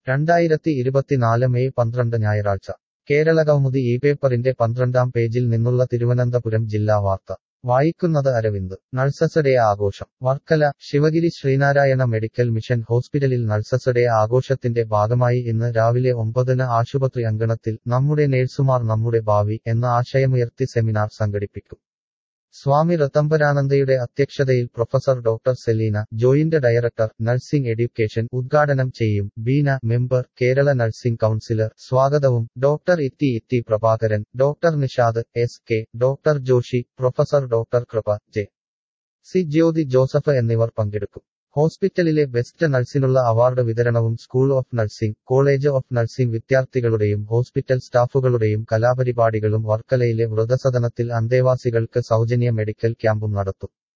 രണ്ടായിരത്തി ഇരുപത്തിനാല് മെയ് പന്ത്രണ്ട് ഞായറാഴ്ച കേരളകൗമുദി ഈ പേപ്പറിന്റെ പന്ത്രണ്ടാം പേജിൽ നിന്നുള്ള തിരുവനന്തപുരം ജില്ലാ വാർത്ത വായിക്കുന്നത് അരവിന്ദ് നഴ്സസ് ഡേ ആഘോഷം വർക്കല ശിവഗിരി ശ്രീനാരായണ മെഡിക്കൽ മിഷൻ ഹോസ്പിറ്റലിൽ നഴ്സസ് ഡേ ആഘോഷത്തിന്റെ ഭാഗമായി ഇന്ന് രാവിലെ ഒമ്പതിന് ആശുപത്രി അങ്കണത്തിൽ നമ്മുടെ നേഴ്സുമാർ നമ്മുടെ ഭാവി എന്ന ആശയമുയർത്തി സെമിനാർ സംഘടിപ്പിക്കും സ്വാമി റത്തംബരാനന്ദയുടെ അധ്യക്ഷതയിൽ professor doctor Selina joint director nursing education ഉദ്ഘാടനം ചെയ്യും Beena member Kerala nursing councillor സ്വാഗതവും doctor Ithi Ithi Prabhakaran doctor Nishad S K doctor Joshi professor doctor Kripa J C Jyothi Joseph എന്നിവർ പങ്കെടുക്കും ഹോസ്പിറ്റലിലെ ബെസ്റ്റ് നഴ്സിനുള്ള അവാർഡ് വിതരണവും school of nursing college of nursing വിദ്യാർത്ഥികളുടെയും ഹോസ്പിറ്റൽ സ്റ്റാഫുകളുടെയും കലാപരിപാടികളും വർക്കലയിലെ വൃതസദനത്തിൽ അന്തേവാസികൾക്ക് സൗജന്യ മെഡിക്കൽ ക്യാമ്പും നടത്തും